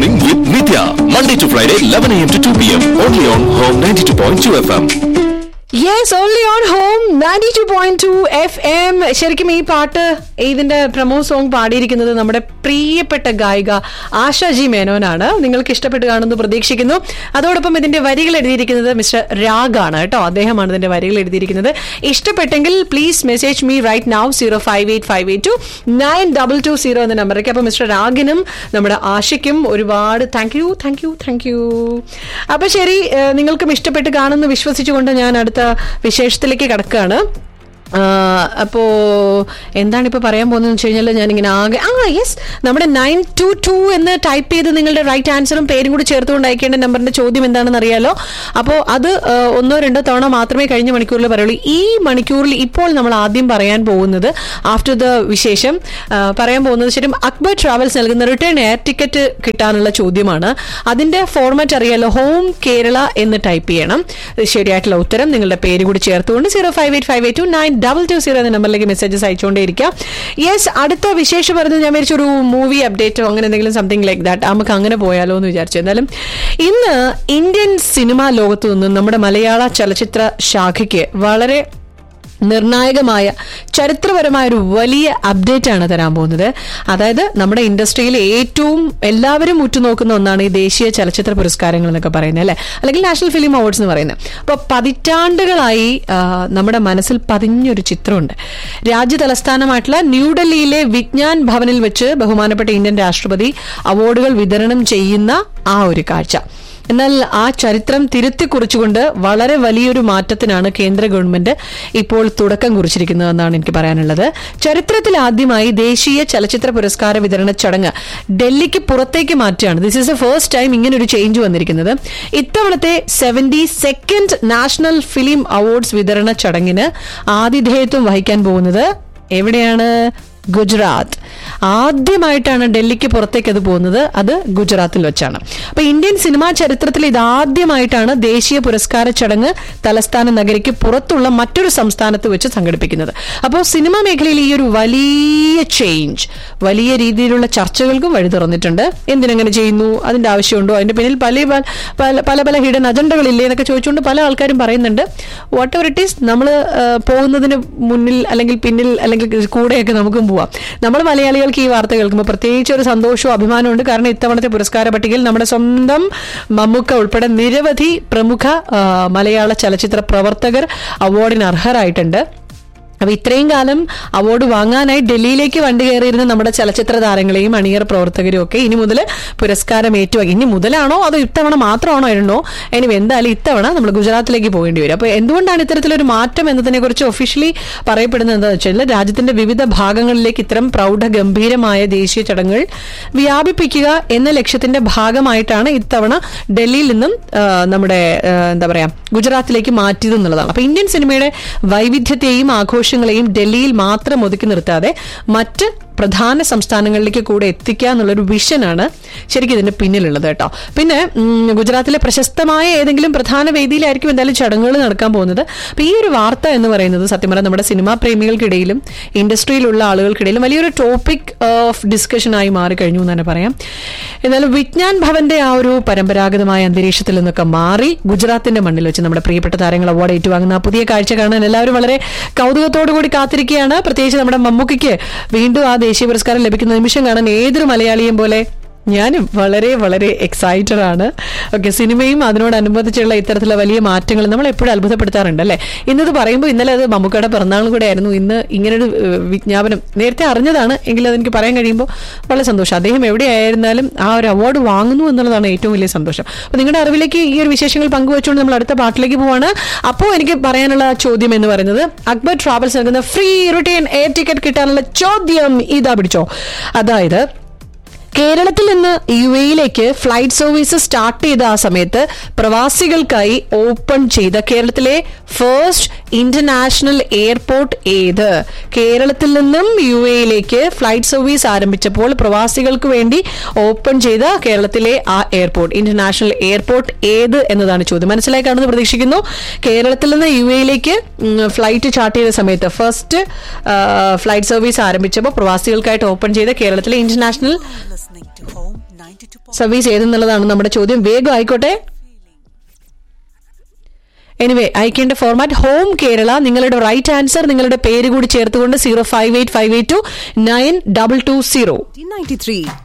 Morning with Nitya. Monday to Friday, 11 a.m. to 2 p.m. Only on Home 92.2 FM. Yes only on home ninety two point two F M ശരിക്കും ഈ പാട്ട് ഇതിന്റെ promo song പാടിയിരിക്കുന്നത് നമ്മുടെ പ്രിയപ്പെട്ട ഗായിക ആശ G മേനോനാണ് നിങ്ങൾക്ക് ഇഷ്ടപ്പെട്ട് കാണുന്നു പ്രതീക്ഷിക്കുന്നു അതോടൊപ്പം ഇതിന്റെ വരികൾ എഴുതിയിരിക്കുന്നത് മിസ്റ്റർ രാഗാണ് കേട്ടോ അദ്ദേഹമാണ് ഇതിന്റെ വരികൾ എഴുതിയിരിക്കുന്നത് ഇഷ്ടപ്പെട്ടെങ്കിൽ please message me right now zero five eight five eight two nine double two zero എന്ന നമ്പറിലേക്ക് അപ്പോൾ മിസ്റ്റർ രാഗിനും നമ്മുടെ ആശയ്ക്കും ഒരുപാട് thank you thank you thank you അപ്പൊ ശരി ഏഹ് നിങ്ങൾക്കും ഇഷ്ടപ്പെട്ട് കാണുന്നു വിശ്വസിച്ചുകൊണ്ട് ഞാൻ അടുത്ത വിശേഷത്തിലേക്ക് കടക്കുകയാണ് ആഹ് അപ്പോ എന്താണ് ഇപ്പൊ പറയാൻ പോകുന്നത് വെച്ച് കഴിഞ്ഞാൽ ഞാനിങ്ങനെ ആകെ ആ യെസ് നമ്മുടെ നയൻ ടു ടു എന്ന് ടൈപ്പ് ചെയ്ത് നിങ്ങളുടെ റൈറ്റ് ആൻസറും പേരും കൂടി ചേർത്തുകൊണ്ട് അയക്കേണ്ട നമ്പറിന്റെ ചോദ്യം എന്താണെന്ന് അറിയാലോ അപ്പോൾ അത് ആഹ് ഒന്നോ രണ്ടോ തവണ മാത്രമേ കഴിഞ്ഞ മണിക്കൂറിൽ പറയുള്ളൂ ഈ മണിക്കൂറിൽ ഇപ്പോൾ നമ്മൾ ആദ്യം പറയാൻ പോകുന്നത് ആഫ്റ്റർ ദ വിശേഷം ആഹ് പറയാൻ പോകുന്നത് ശരിക്കും അക്ബർ ട്രാവൽസ് നൽകുന്ന റിട്ടേൺ എയർ ടിക്കറ്റ് കിട്ടാനുള്ള ചോദ്യമാണ് അതിന്റെ ഫോർമാറ്റ് അറിയാലോ ഹോം കേരള എന്ന് ടൈപ്പ് ചെയ്യണം ശരിയായിട്ടുള്ള ഉത്തരം നിങ്ങളുടെ പേര് കൂടി ചേർത്തുകൊണ്ട് zero five eight five eight two nine double two zero എന്ന നമ്പറിലേക്ക് മെസ്സേജസ് അയച്ചുകൊണ്ടേയിരിക്കാം യെസ് അടുത്ത വിശേഷം പറഞ്ഞത് ഞാൻ വിചാരിച്ചു ഒരു മൂവി അപ്ഡേറ്റോ അങ്ങനെ എന്തെങ്കിലും സംതിങ് ലൈക്ക് ദാറ്റ് നമുക്ക് അങ്ങനെ പോയാലോ എന്ന് വിചാരിച്ചു എന്തായാലും ഇന്ന് ഇന്ത്യൻ സിനിമാ ലോകത്തു നിന്നും നമ്മുടെ മലയാള ചലച്ചിത്ര ശാഖയ്ക്ക് വളരെ നിർണായകമായ ചരിത്രപരമായ ഒരു വലിയ അപ്ഡേറ്റ് ആണ് തരാൻ പോകുന്നത് അതായത് നമ്മുടെ ഇൻഡസ്ട്രിയിൽ ഏറ്റവും എല്ലാവരും ഉറ്റുനോക്കുന്ന ഒന്നാണ് ഈ ദേശീയ ചലച്ചിത്ര പുരസ്കാരങ്ങൾ എന്നൊക്കെ പറയുന്നത് അല്ലെ അല്ലെങ്കിൽ നാഷണൽ ഫിലിം അവാർഡ്സ് എന്ന് പറയുന്നത് അപ്പോൾ പതിറ്റാണ്ടുകളായി ആ, നമ്മുടെ മനസ്സിൽ പതിഞ്ഞൊരു ചിത്രമുണ്ട് രാജ്യ തലസ്ഥാനമായിട്ടുള്ള ന്യൂഡൽഹിയിലെ വിജ്ഞാൻ ഭവനിൽ വെച്ച് ബഹുമാനപ്പെട്ട ഇന്ത്യൻ രാഷ്ട്രപതി അവാർഡുകൾ വിതരണം ചെയ്യുന്ന ആ ഒരു കാഴ്ച എന്നാൽ ആ ചരിത്രം തിരുത്തി കുറിച്ചുകൊണ്ട് വളരെ വലിയൊരു മാറ്റത്തിനാണ് കേന്ദ്ര ഗവൺമെന്റ് ഇപ്പോൾ തുടക്കം കുറിച്ചിരിക്കുന്നതെന്നാണ് എനിക്ക് പറയാനുള്ളത് ചരിത്രത്തിൽ ആദ്യമായി ദേശീയ ചലച്ചിത്ര പുരസ്കാര വിതരണ ചടങ്ങ് ഡൽഹിക്ക് പുറത്തേക്ക് മാറ്റുകയാണ് this is a first time ഇങ്ങനെ ഒരു ചേഞ്ച് വന്നിരിക്കുന്നത് ഇത്തവണത്തെ seventy second national film awards വിതരണ ചടങ്ങിന് ആതിഥേയത്വം വഹിക്കാൻ പോകുന്നത് എവിടെയാണ് ഗുജറാത്ത് ആദ്യമായിട്ടാണ് ഡൽഹിക്ക് പുറത്തേക്ക് അത് പോകുന്നത് അത് ഗുജറാത്തിൽ വെച്ചാണ് അപ്പൊ ഇന്ത്യൻ സിനിമാ ചരിത്രത്തിൽ ഇതാദ്യമായിട്ടാണ് ദേശീയ പുരസ്കാര ചടങ്ങ് തലസ്ഥാന നഗരിക്ക് പുറത്തുള്ള മറ്റൊരു സംസ്ഥാനത്ത് വെച്ച് സംഘടിപ്പിക്കുന്നത് അപ്പോൾ സിനിമാ മേഖലയിൽ ഈ ഒരു വലിയ ചേഞ്ച് വലിയ രീതിയിലുള്ള ചർച്ചകൾക്കും വഴി തുറന്നിട്ടുണ്ട് എന്തിനങ്ങനെ ചെയ്യുന്നു അതിന്റെ ആവശ്യമുണ്ടോ അതിന്റെ പിന്നിൽ പല പല പല പല ഹിഡൻ അജണ്ടകളില്ലേ എന്നൊക്കെ ചോദിച്ചുകൊണ്ട് പല ആൾക്കാരും പറയുന്നുണ്ട് വാട്ട് എവർ ഇറ്റ് ഈസ് നമ്മൾ പോകുന്നതിന് മുന്നിൽ അല്ലെങ്കിൽ പിന്നിൽ അല്ലെങ്കിൽ കൂടെയൊക്കെ നമുക്കും പോവാം നമ്മൾ മലയാളികൾക്ക് ഈ വാർത്ത കേൾക്കുമ്പോൾ പ്രത്യേകിച്ച് ഒരു സന്തോഷവും അഭിമാനവും ഉണ്ട് കാരണം ഇത്തവണത്തെ പുരസ്കാര പട്ടികയിൽ നമ്മുടെ സ്വന്തം മമ്മൂക്ക ഉൾപ്പെടെ നിരവധി പ്രമുഖ ആ, മലയാള ചലച്ചിത്ര പ്രവർത്തകർ അവാർഡിന് അർഹരായിട്ടുണ്ട് അപ്പൊ ഇത്രയും കാലം അവാർഡ് വാങ്ങാനായി ഡൽഹിയിലേക്ക് വണ്ടി കയറിയിരുന്ന നമ്മുടെ ചലച്ചിത്ര താരങ്ങളെയും അണിയർ പ്രവർത്തകരും ഒക്കെ ഇനി മുതൽ പുരസ്കാരം ഏറ്റുവാങ്ങി ഇനി മുതലാണോ അതോ ഇത്തവണ മാത്രമാണോ എണ്ണോ ഇനി എന്തായാലും ഇത്തവണ നമ്മൾ ഗുജറാത്തിലേക്ക് പോകേണ്ടി വരും അപ്പൊ എന്തുകൊണ്ടാണ് ഇത്തരത്തിലൊരു മാറ്റം എന്നതിനെ കുറിച്ച് ഒഫീഷ്യലി പറയപ്പെടുന്നത് എന്താണെന്ന് വെച്ചാൽ രാജ്യത്തിന്റെ വിവിധ ഭാഗങ്ങളിലേക്ക് ഇത്തരം പ്രൗഢ ഗംഭീരമായ ദേശീയ ചടങ്ങുകൾ വ്യാപിപ്പിക്കുക എന്ന ലക്ഷ്യത്തിന്റെ ഭാഗമായിട്ടാണ് ഇത്തവണ ഡൽഹിയിൽ നിന്നും ആ, നമ്മുടെ ആ, എന്താ പറയാ ഗുജറാത്തിലേക്ക് മാറ്റിയത് എന്നുള്ളതാണ് അപ്പൊ ഇന്ത്യൻ സിനിമയുടെ വൈവിധ്യത്തെയും ആഘോഷങ്ങളെയും ഡൽഹിയിൽ മാത്രം ഒതുക്കി നിർത്താതെ മറ്റ് പ്രധാന സംസ്ഥാനങ്ങളിലേക്ക് കൂടെ എത്തിക്കുക എന്നുള്ളൊരു വിഷനാണ് ശരിക്കും ഇതിന്റെ പിന്നിലുള്ളത് കേട്ടോ പിന്നെ ഉം, ഗുജറാത്തിലെ പ്രശസ്തമായ ഏതെങ്കിലും പ്രധാന വേദിയിലായിരിക്കും എന്തായാലും ചടങ്ങുകൾ നടക്കാൻ പോകുന്നത് അപ്പൊ ഈ ഒരു വാർത്ത എന്ന് പറയുന്നത് സത്യം പറഞ്ഞാൽ നമ്മുടെ സിനിമാ പ്രേമികൾക്കിടയിലും ഇൻഡസ്ട്രിയിലുള്ള ആളുകൾക്കിടയിലും വലിയൊരു ടോപ്പിക് ഓഫ് ഡിസ്കഷനായി മാറിക്കഴിഞ്ഞു എന്ന് തന്നെ പറയാം എന്നാലും വിജ്ഞാൻ ഭവന്റെ ആ ഒരു പരമ്പരാഗതമായ അന്തരീക്ഷത്തിൽ നിന്നൊക്കെ മാറി ഗുജറാത്തിന്റെ മണ്ണിൽ വെച്ച് നമ്മുടെ പ്രിയപ്പെട്ട താരങ്ങൾ അവാർഡ് ഏറ്റുവാങ്ങുന്ന ആ പുതിയ കാഴ്ച കാണാൻ എല്ലാവരും വളരെ കൗതുകത്തോടു കൂടി കാത്തിരിക്കുകയാണ് പ്രത്യേകിച്ച് നമ്മുടെ മമ്മൂക്കിക്ക് വീണ്ടും ആ ദേശീയ പുരസ്കാരം ലഭിക്കുന്ന നിമിഷം കാണാൻ ഏതൊരു മലയാളിയും പോലെ ഞാനും വളരെ വളരെ എക്സൈറ്റഡ് ആണ് ഓക്കെ സിനിമയും അതിനോടനുബന്ധിച്ചുള്ള ഇത്തരത്തിലുള്ള വലിയ മാറ്റങ്ങൾ നമ്മൾ എപ്പോഴും അത്ഭുതപ്പെടുത്താറുണ്ട് അല്ലേ ഇന്നത് പറയുമ്പോൾ ഇന്നലെ അത് മമ്മൂക്കയുടെ പിറന്നാളും കൂടെ ആയിരുന്നു ഇന്ന് ഇങ്ങനൊരു ഏഹ്, വിജ്ഞാപനം നേരത്തെ അറിഞ്ഞതാണ് എങ്കിലും അതെനിക്ക് പറയാൻ കഴിയുമ്പോൾ വളരെ സന്തോഷം അദ്ദേഹം എവിടെയായിരുന്നാലും ആ ഒരു അവാർഡ് വാങ്ങുന്നു എന്നുള്ളതാണ് ഏറ്റവും വലിയ സന്തോഷം അപ്പോൾ നിങ്ങളുടെ അറിവിലേക്ക് ഈ ഒരു വിശേഷങ്ങൾ പങ്കുവെച്ചുകൊണ്ട് നമ്മൾ അടുത്ത പാട്ടിലേക്ക് പോവാണ് അപ്പോൾ എനിക്ക് പറയാനുള്ള ചോദ്യം എന്ന് പറയുന്നത് അക്ബർ ട്രാവൽസ് നൽകുന്ന ഫ്രീ റിട്ടേൺ എയർ ടിക്കറ്റ് കിട്ടാനുള്ള ചോദ്യം ഇതാ പിടിച്ചോ അതായത് കേരളത്തിൽ നിന്ന് യു എയിലേക്ക് ഫ്ലൈറ്റ് സർവീസ് സ്റ്റാർട്ട് ചെയ്ത ആ സമയത്ത് പ്രവാസികൾക്കായി ഓപ്പൺ ചെയ്ത കേരളത്തിലെ ഫസ്റ്റ് ഇന്റർനാഷണൽ എയർപോർട്ട് ഏത് കേരളത്തിൽ നിന്നും യു എയിലേക്ക് ഫ്ലൈറ്റ് സർവീസ് ആരംഭിച്ചപ്പോൾ പ്രവാസികൾക്ക് വേണ്ടി ഓപ്പൺ ചെയ്ത കേരളത്തിലെ ആ എയർപോർട്ട് ഇന്റർനാഷണൽ എയർപോർട്ട് ഏത് എന്നതാണ് ചോദ്യം മനസ്സിലായി കാണുമെന്ന് പ്രതീക്ഷിക്കുന്നു കേരളത്തിൽ നിന്ന് യു എയിലേക്ക് ഫ്ലൈറ്റ് ചാർട്ട് ചെയ്ത സമയത്ത് ഫസ്റ്റ് ഫ്ലൈറ്റ് സർവീസ് ആരംഭിച്ചപ്പോൾ പ്രവാസികൾക്കായിട്ട് ഓപ്പൺ ചെയ്ത കേരളത്തിലെ international listening to Home service ഏതെന്നുള്ളതാണ് നമ്മുടെ ചോദ്യം വേഗം ആയിക്കോട്ടെ എനിവേ അയക്കേണ്ട ഫോർമാറ്റ് ഹോം കേരള നിങ്ങളുടെ റൈറ്റ് ആൻസർ നിങ്ങളുടെ പേര് കൂടി ചേർത്തുകൊണ്ട് zero five eight five eight two nine double two zero 1993